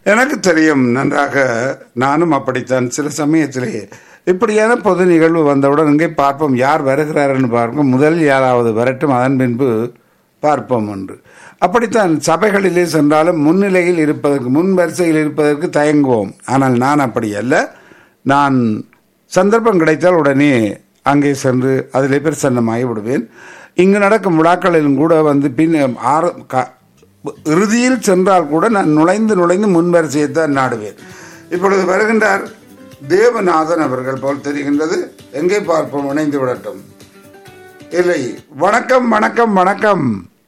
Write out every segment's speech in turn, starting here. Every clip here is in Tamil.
எனக்கு தெரியும் நன்றாக நானும் அப்படித்தான் சில சமயத்திலே இப்படியான பொது நிகழ்வு வந்தவுடன் இங்கே பார்ப்போம் யார் வருகிறார்னு பார்ப்போம் முதலில் யாராவது வரட்டும் அதன் பின்பு பார்ப்போம் என்று அப்படித்தான் சபைகளிலே சென்றாலும் முன்னிலையில் இருப்பதற்கு முன் வரிசையில் இருப்பதற்கு தயங்குவோம் ஆனால் நான் அப்படி அல்ல நான் சந்தர்ப்பம் கிடைத்தால் உடனே அங்கே சென்று அதிலே பிரசன்னமாகி விடுவேன் இங்கு நடக்கும் விழாக்களிலும் கூட வந்து பின் ஆறு க- இறுதியில் சென்றால் கூட நான் நுழைந்து நுழைந்து முன்வரிசையை தான் நாடுவேன் இப்பொழுது வருகின்றார் தேவநாதன் அவர்கள் போல் தெரிகின்றது எங்கே பார்ப்போம் இணைந்து விடட்டும் இல்லை வணக்கம் வணக்கம் வணக்கம்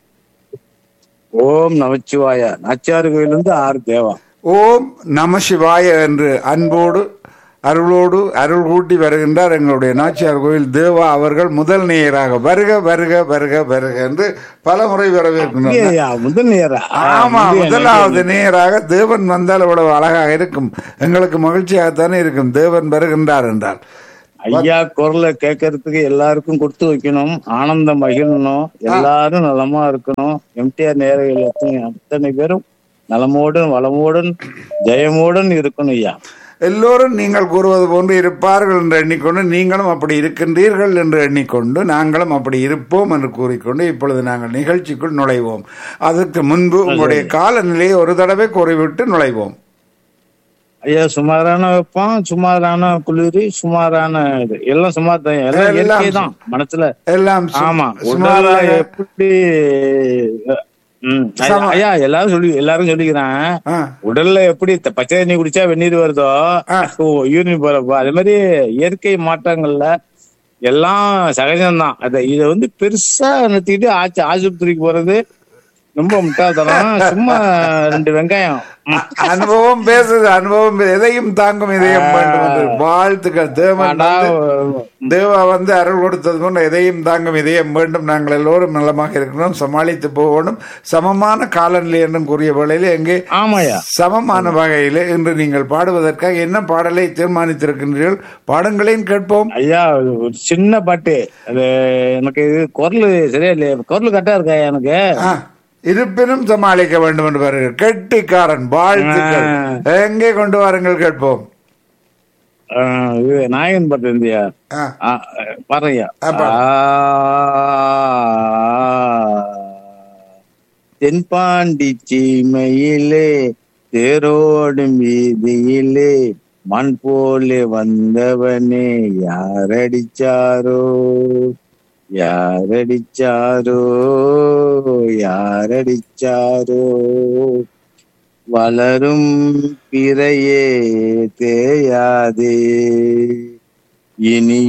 ஓம் நமச்சிவாய நாச்சியார் கோயிலிருந்து ஆறு தேவா ஓம் நம சிவாய என்று அன்போடு அருளோடு அருள் கூட்டி வருகின்றார் எங்களுடைய நாச்சியார் கோயில் தேவா அவர்கள் முதல் நேயராக வருக வருக வருக வருக என்று பல முறை வரவேற்கின்றனர் ஐயா, முதல் நேரா ஆமா முதலாவது நேராக தேவன் வந்தால் இவ்வளவு அழகாக இருக்கும் எங்களுக்கு மகிழ்ச்சியாகத்தானே இருக்கும் தேவன் வருகின்றார் என்றால் ஐயா குரலை கேட்கறதுக்கு எல்லாருக்கும் கொடுத்து வைக்கணும் ஆனந்தம் மகிழணும் எல்லாரும் நலமா இருக்கணும் எம்டிஆர் நேரங்கள் அத்தனை அத்தனை பேரும் நலமோடன் வளமோடன் ஜெயமோடன் இருக்கணும் ஐயா எல்லோரும் நீங்கள் கூறுவது போன்று இருப்பார்கள் என்று எண்ணிக்கொண்டு நீங்களும் அப்படி இருக்கின்றீர்கள் என்று எண்ணிக்கொண்டு நாங்களும் அப்படி இருப்போம் என்று கூறிக்கொண்டு இப்பொழுது நாங்கள் நிகழ்ச்சிக்குள் நுழைவோம் அதற்கு முன்பு உங்களுடைய காலநிலையை ஒரு தடவை கூறிவிட்டு நுழைவோம் ஐயா சுமாரான வெப்பம் சுமாரான குளிர் சுமாரான இது எல்லாம் சுமார் தான் எல்லாம் எல்லாம் இயற்கை தான் மனசுல எல்லாம் சு- ஆமா உடல்ல சுமாராக எப்படி ம், ஐயா, சம- ஐயா எல்லாரும் சொல்லி எல்லாரும் சொல்லிக்கிறான் ஆ, உடல்ல எப்படி த- பச்சை தண்ணி குடிச்சா வெந்நீர் வருதோ ஆ. யூரின் போறப்போ அதே மாதிரி இயற்கை மாற்றங்கள்ல எல்லாம் சகஜம்தான் அத இத வந்து பெருசா நிறுத்திக்கிட்டு ஆச்சு ஆஸ்பத்திரிக்கு போறது ரொம்ப முட்டாள்தனம் சும்மா ரெண்டு வெங்காயம் ம். அனுபவம் பேசுது அனுபவம் பே- எதையும் தாங்கும் இதயம் வேண்டும் என்று வாழ்த்துக்கள் தேவன் ஆனா, வந்து- தேவா வந்து அருள் கொடுத்தது போன்ற எதையும் தாங்கும் இதயம் வேண்டும் நாங்கள் எல்லோரும் நலமாக இருக்கணும் சமாளித்து போகணும் சமமான காலநிலை என்றும் கூறிய வேளையில் எங்கே ஆமாய்யா சமமான வகையில் இன்று நீங்கள் பாடுவதற்காக என்ன பாடலை தீர்மானித்திருக்கின்றீர்கள் பாடுங்களேன் கேட்போம் ஐயா ஒரு சின்ன பாட்டு அது எனக்கு இது குரல் சரியா இல்லையா குரல் கரெக்டா இருக்கா எனக்கு ஆ, இருப்பினும் சமாளிக்க வேண்டும் என்று வருகிறார் கெட்டிக்காரன் வாழ்த்துக்கள் எங்கே கொண்டு வாருங்கள் கேட்போம் ஆ, இது நாயகன் பாட்டு இருந்தியா ஆ, பாருங்கய்யா ஆ, பாரு. தென்பாண்டி சீமையிலே தேரோடும் வீதியிலே மண் போலே வந்தவனே யாரடிச்சாரோ யாரடிச்சாரோ யாரடிச்சாரோ வளரும் பிறையே தேயாதே இனி